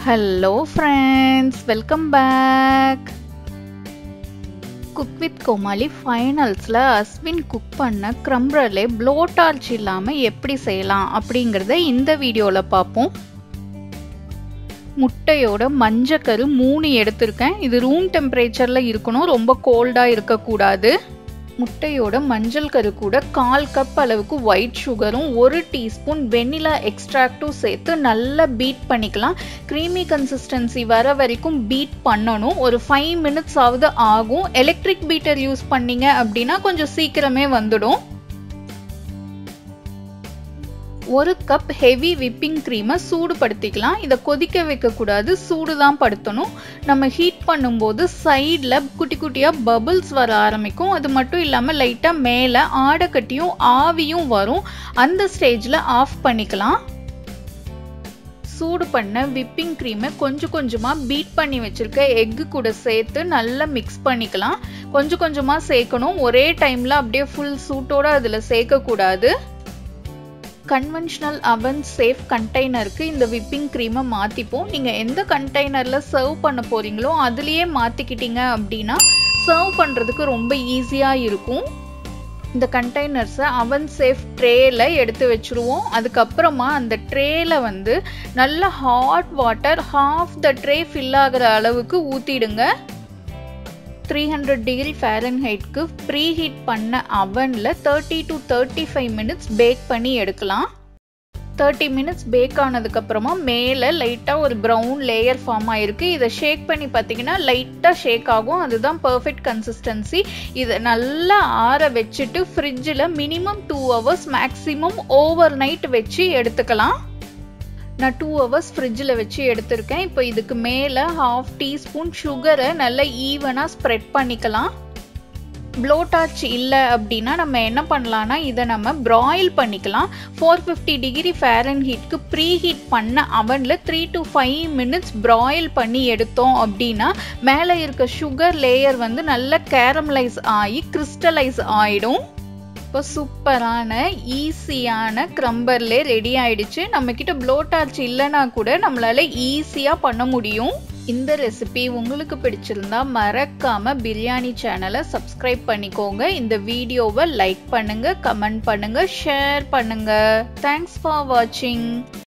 hello friends welcome back cook with Comali ஃபைனல்ஸில் Ashwin cook பண்ண creme brulee ப்ளோட்டார்ச் இல்லாமல் எப்படி செய்யலாம் அப்படிங்கிறத இந்த வீடியோவில் பார்ப்போம் முட்டையோட மஞ்சக்கரு மூணு எடுத்திருக்கேன் இது ரூம் டெம்பரேச்சரில் இருக்கணும் ரொம்ப கோல்டாக இருக்கக்கூடாது முட்டையோட மஞ்சள் கரு கூட கால் கப் அளவுக்கு ஒயிட் சுகரும் ஒரு டீஸ்பூன் வெனிலா எக்ஸ்ட்ராக்டும் சேர்த்து நல்லா பீட் பண்ணிக்கலாம் க்ரீமி கன்சிஸ்டன்சி வர வரைக்கும் பீட் பண்ணணும் ஒரு ஃபைவ் மினிட்ஸ் ஆகுது ஆகும் எலக்ட்ரிக் பீட்டர் யூஸ் பண்ணீங்க அப்படின்னா கொஞ்சம் சீக்கிரமே வந்துடும் ஒரு கப் ஹெவி விப்பிங் க்ரீமை சூடுபடுத்திக்கலாம் இதை கொதிக்க வைக்கக்கூடாது சூடு தான் படுத்தணும் நம்ம ஹீட் பண்ணும்போது சைடில் குட்டி குட்டியாக பபுள்ஸ் வர ஆரம்பிக்கும் அது மட்டும் இல்லாமல் லைட்டாக மேலே ஆடைக்கட்டியும் ஆவியும் வரும் அந்த ஸ்டேஜில் ஆஃப் பண்ணிக்கலாம் சூடு பண்ண விப்பிங் க்ரீமை கொஞ்சம் கொஞ்சமாக பீட் பண்ணி வச்சுருக்க எக்கு கூட சேர்த்து நல்லா மிக்ஸ் பண்ணிக்கலாம் கொஞ்சம் கொஞ்சமாக சேர்க்கணும் ஒரே டைமில் அப்படியே ஃபுல் சூட்டோடு அதில் சேர்க்கக்கூடாது கன்வென்ஷனல் அவன் சேஃப் கண்டெய்னருக்கு இந்த விப்பிங் க்ரீமை மாற்றிப்போம் நீங்கள் எந்த கண்டெய்னரில் சர்வ் பண்ண போகிறீங்களோ அதுலேயே மாற்றிக்கிட்டீங்க அப்படின்னா சர்வ் பண்ணுறதுக்கு ரொம்ப ஈஸியாக இருக்கும் இந்த கண்டெய்னர்ஸை அவன் சேஃப் ட்ரேயில் எடுத்து வச்சுருவோம் அதுக்கப்புறமா அந்த ட்ரேயில் வந்து நல்ல hot water half the tray fill ஆகிற அளவுக்கு ஊற்றிடுங்க த்ரீ ஹண்ட்ரட் டிகிரி ஃபேரன்ஹைட்க்கு ப்ரீ ஹீட் பண்ண அவனில் thirty to thirty five minutes bake பண்ணி எடுக்கலாம் தேர்ட்டி மினிட்ஸ் பேக் ஆனதுக்கப்புறமா மேலே லைட்டாக ஒரு ப்ரௌன் லேயர் ஃபார்ம் ஆகிருக்கு இதை ஷேக் பண்ணி பார்த்தீங்கன்னா லைட்டாக ஷேக் ஆகும் அதுதான் பர்ஃபெக்ட் கன்சிஸ்டன்சி இதை நல்லா ஆற வச்சுட்டு ஃப்ரிட்ஜில் minimum two hours maximum overnight வச்சு எடுத்துக்கலாம் நான் டூ ஹவர்ஸ் ஃப்ரிட்ஜில் வச்சு எடுத்திருக்கேன் இப்போ இதுக்கு மேலே ஹாஃப் டீஸ்பூன் சுகரை நல்லா ஈவனாக ஸ்ப்ரெட் பண்ணிக்கலாம் ப்ளோடார்ச் இல்லை அப்படின்னா நம்ம என்ன பண்ணலான்னா இதை நம்ம ப்ராயில் பண்ணிக்கலாம் ஃபோர் ஃபிஃப்டி டிகிரி ஃபேரன் ஹீட்க்கு ப்ரீ ஹீட் பண்ண அவனில் three to five minutes broil பண்ணி எடுத்தோம் அப்படின்னா மேலே இருக்க சுகர் லேயர் வந்து நல்லா கேரமலைஸ் ஆகி கிறிஸ்டலைஸ் ஆகிடும் இப்போ சூப்பரான ஈஸியான க்ரம்பர்லே ரெடி ஆயிடுச்சு நம்ம கிட்ட ப்ளோடார்ச் இல்லைனா கூட நம்மளால ஈஸியாக பண்ண முடியும் இந்த ரெசிபி உங்களுக்கு பிடிச்சிருந்தா மறக்காம பிரியாணி சேனலை சப்ஸ்கிரைப் பண்ணிக்கோங்க இந்த வீடியோவை லைக் பண்ணுங்க கமெண்ட் பண்ணுங்க ஷேர் பண்ணுங்க தேங்க்ஸ் ஃபார் வாட்சிங்